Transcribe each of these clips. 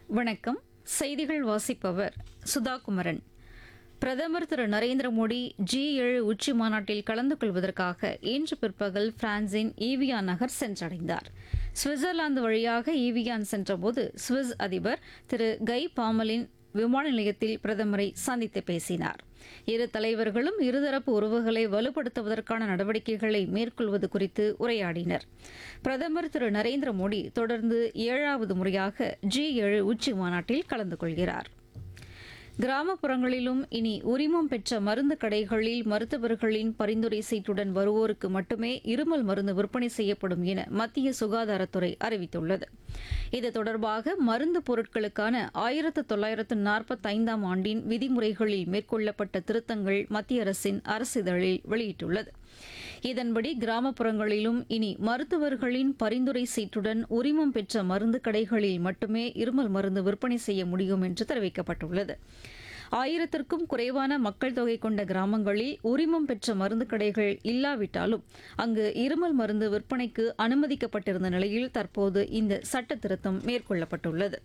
வணக்கம் செய்திகள் வாசிப்பவர் சுதா குமரன் பிரதமர் திரு நரேந்திர மோடி ஜி ஏழு உச்சி மாநாட்டில் கலந்து கொள்வதற்காக இன்று பிற்பகல் பிரான்சின் ஈவியான் நகர் சென்றடைந்தார் சுவிட்சர்லாந்து வழியாக ஈவியான் சென்றபோது சுவிஸ் அதிபர் திரு கை பாமலின் விமான நிலையத்தில் பிரதமரை சந்தித்து பேசினார் இரு தலைவர்களும் இருதரப்பு உறவுகளை வலுப்படுத்துவதற்கான நடவடிக்கைகளை மேற்கொள்வது குறித்து உரையாடினர் பிரதமர் திரு நரேந்திர மோடி தொடர்ந்து ஏழாவது முறையாக ஜி ஏழு உச்சி மாநாட்டில் கலந்து கொள்கிறார் கிராமப்புறங்களிலும் இனி உரிமம் பெற்ற மருந்து கடைகளில் மருத்துவர்களின் பரிந்துரை சீட்டுடன் வருவோருக்கு மட்டுமே இருமல் மருந்து விற்பனை செய்யப்படும் என மத்திய சுகாதாரத்துறை அறிவித்துள்ளது இது தொடர்பாக மருந்து பொருட்களுக்கான ஆயிரத்து தொள்ளாயிரத்து நாற்பத்தைந்தாம் ஆண்டின் விதிமுறைகளில் மேற்கொள்ளப்பட்ட திருத்தங்கள் மத்திய அரசின் அரசிதழில் வெளியிட்டுள்ளது இதன்படி கிராமப்புறங்களிலும் இனி மருத்துவர்களின் பரிந்துரை சீட்டுடன் உரிமம் பெற்ற மருந்து கடைகளில் மட்டுமே இருமல் மருந்து விற்பனை செய்ய முடியும் என்று தெரிவிக்கப்பட்டுள்ளது ஆயிரத்திற்கும் குறைவான மக்கள் தொகை கொண்ட கிராமங்களில் உரிமம் பெற்ற மருந்து கடைகள் இல்லாவிட்டாலும் அங்கு இருமல் மருந்து விற்பனைக்கு அனுமதிக்கப்பட்டிருந்த நிலையில் தற்போது இந்த சட்ட திருத்தம் மேற்கொள்ளப்பட்டுள்ளது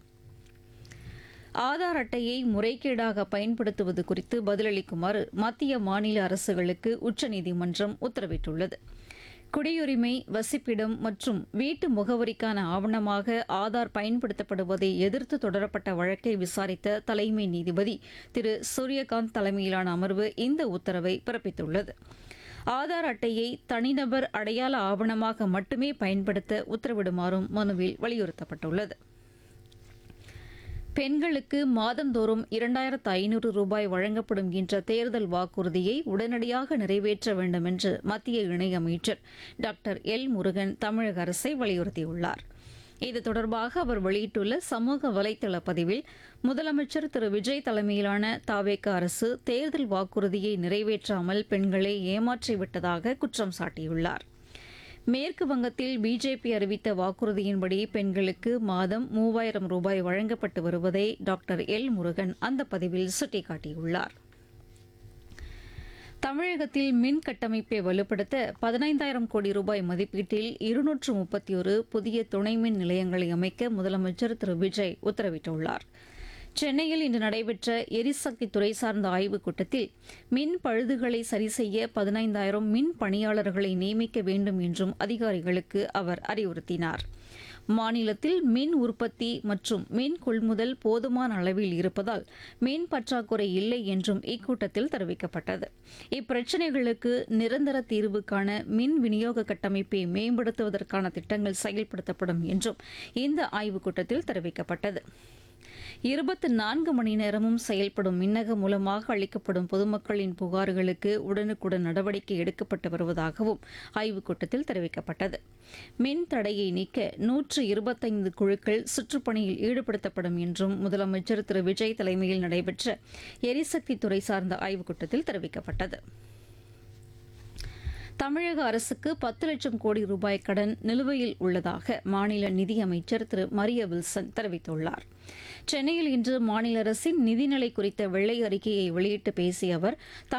ஆதார் அட்டையை முறைகேடாக பயன்படுத்துவது குறித்து பதிலளிக்குமாறு மத்திய மாநில அரசுகளுக்கு உச்சநீதிமன்றம் உத்தரவிட்டுள்ளது குடியுரிமை வசிப்பிடம் மற்றும் வீட்டு முகவரிக்கான ஆவணமாக ஆதார் பயன்படுத்தப்படுவதை எதிர்த்து தொடரப்பட்ட வழக்கை விசாரித்த தலைமை நீதிபதி திரு சூரியகாந்த் தலைமையிலான அமர்வு இந்த உத்தரவை பிறப்பித்துள்ளது ஆதார் அட்டையை தனிநபர் அடையாள ஆவணமாக மட்டுமே பயன்படுத்த உத்தரவிடுமாறும் மனுவில் வலியுறுத்தப்பட்டுள்ளது பெண்களுக்கு மாதந்தோறும் இரண்டாயிரத்து ஐநூறு ரூபாய் வழங்கப்படும் என்ற தேர்தல் வாக்குறுதியை உடனடியாக நிறைவேற்ற வேண்டும் என்று மத்திய இணையமைச்சர் டாக்டர் எல் முருகன் தமிழக அரசை வலியுறுத்தியுள்ளார் இது தொடர்பாக அவர் வெளியிட்டுள்ள சமூக வலைதள பதிவில் முதலமைச்சர் திரு விஜய் தலைமையிலான தாவேக அரசு தேர்தல் வாக்குறுதியை நிறைவேற்றாமல் பெண்களை ஏமாற்றிவிட்டதாக குற்றம் சாட்டியுள்ளார் மேற்கு வங்கத்தில் பிஜேபி அறிவித்த வாக்குறுதியின்படி பெண்களுக்கு மாதம் மூவாயிரம் ரூபாய் வழங்கப்பட்டு வருவதை டாக்டர் எல் முருகன் அந்த பதிவில் சுட்டிக்காட்டியுள்ளார் தமிழகத்தில் மின் கட்டமைப்பை வலுப்படுத்த பதினைந்தாயிரம் கோடி ரூபாய் மதிப்பீட்டில் இருநூற்று முப்பத்தி ஒரு புதிய துணை மின் நிலையங்களை அமைக்க முதலமைச்சர் திரு விஜய் உத்தரவிட்டுள்ளார் சென்னையில் இன்று நடைபெற்ற எரிசக்தி துறை சார்ந்த ஆய்வுக் கூட்டத்தில் மின் பழுதுகளை சரி செய்ய பதினைந்தாயிரம் மின் பணியாளர்களை நியமிக்க வேண்டும் என்றும் அதிகாரிகளுக்கு அவர் அறிவுறுத்தினார் மாநிலத்தில் மின் உற்பத்தி மற்றும் மின் கொள்முதல் போதுமான அளவில் இருப்பதால் மின் பற்றாக்குறை இல்லை என்றும் இக்கூட்டத்தில் தெரிவிக்கப்பட்டது இப்பிரச்சினைகளுக்கு நிரந்தர தீர்வு காண மின் விநியோக கட்டமைப்பை மேம்படுத்துவதற்கான திட்டங்கள் செயல்படுத்தப்படும் என்றும் இந்த ஆய்வுக் கூட்டத்தில் தெரிவிக்கப்பட்டது இருபத்தி நான்கு மணி நேரமும் செயல்படும் மின்னக மூலமாக அளிக்கப்படும் பொதுமக்களின் புகார்களுக்கு உடனுக்குடன் நடவடிக்கை எடுக்கப்பட்டு வருவதாகவும் ஆய்வுக் கூட்டத்தில் தெரிவிக்கப்பட்டது மின் தடையை நீக்க நூற்று இருபத்தைந்து குழுக்கள் சுற்றுப்பணியில் ஈடுபடுத்தப்படும் என்றும் முதலமைச்சர் திரு விஜய் தலைமையில் நடைபெற்ற எரிசக்தி துறை சார்ந்த ஆய்வுக் கூட்டத்தில் தெரிவிக்கப்பட்டது தமிழக அரசுக்கு பத்து லட்சம் கோடி ரூபாய் கடன் நிலுவையில் உள்ளதாக மாநில நிதியமைச்சர் திரு மரிய வில்சன் தெரிவித்துள்ளார் சென்னையில் இன்று மாநில அரசின் நிதிநிலை குறித்த வெள்ளை அறிக்கையை வெளியிட்டு பேசிய அவர்